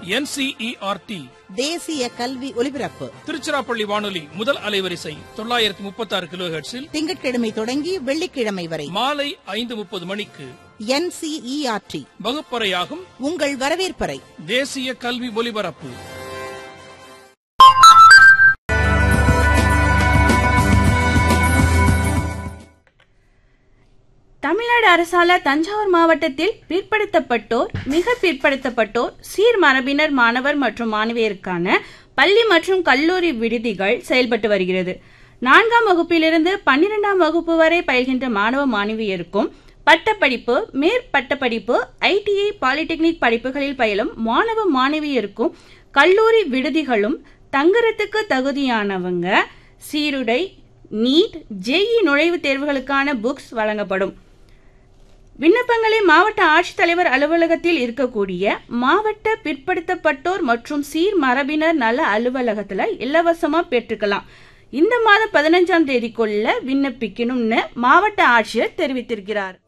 NCERT தேசிய கல்வி ஒலிபரப்பு திருச்சிராப்பள்ளி வானொலி முதல் அலைவரிசை தொள்ளாயிரத்தி முப்பத்தி ஆறு கிலோ திங்கட்கிழமை தொடங்கி வெள்ளிக்கிழமை வரை மாலை ஐந்து முப்பது மணிக்கு என்சிஇஆர்டி வகுப்பறையாகும் உங்கள் வரவேற்பறை தேசிய கல்வி ஒலிபரப்பு தமிழ்நாடு அரசால தஞ்சாவூர் மாவட்டத்தில் பிற்படுத்தப்பட்டோர் மிக பிற்படுத்தப்பட்டோர் சீர் மரபினர் மாணவர் மற்றும் மாணவியருக்கான பள்ளி மற்றும் கல்லூரி விடுதிகள் செயல்பட்டு வருகிறது நான்காம் வகுப்பிலிருந்து பன்னிரெண்டாம் வகுப்பு வரை பயில்கின்ற மாணவ மாணவியருக்கும் பட்டப்படிப்பு மேற்பட்டப்படிப்பு ஐடிஐ பாலிடெக்னிக் படிப்புகளில் பயிலும் மாணவ மாணவியருக்கும் கல்லூரி விடுதிகளும் தங்குறதுக்கு தகுதியானவங்க சீருடை நீட் ஜேஇ நுழைவுத் தேர்வுகளுக்கான புக்ஸ் வழங்கப்படும் விண்ணப்பங்களை மாவட்ட ஆட்சித்தலைவர் அலுவலகத்தில் இருக்கக்கூடிய மாவட்ட பிற்படுத்தப்பட்டோர் மற்றும் சீர் மரபினர் நல அலுவலகத்துல இலவசமா பெற்றுக்கலாம் இந்த மாதம் பதினஞ்சாம் தேதிக்குள்ள விண்ணப்பிக்கணும்னு மாவட்ட ஆட்சியர் தெரிவித்திருக்கிறார்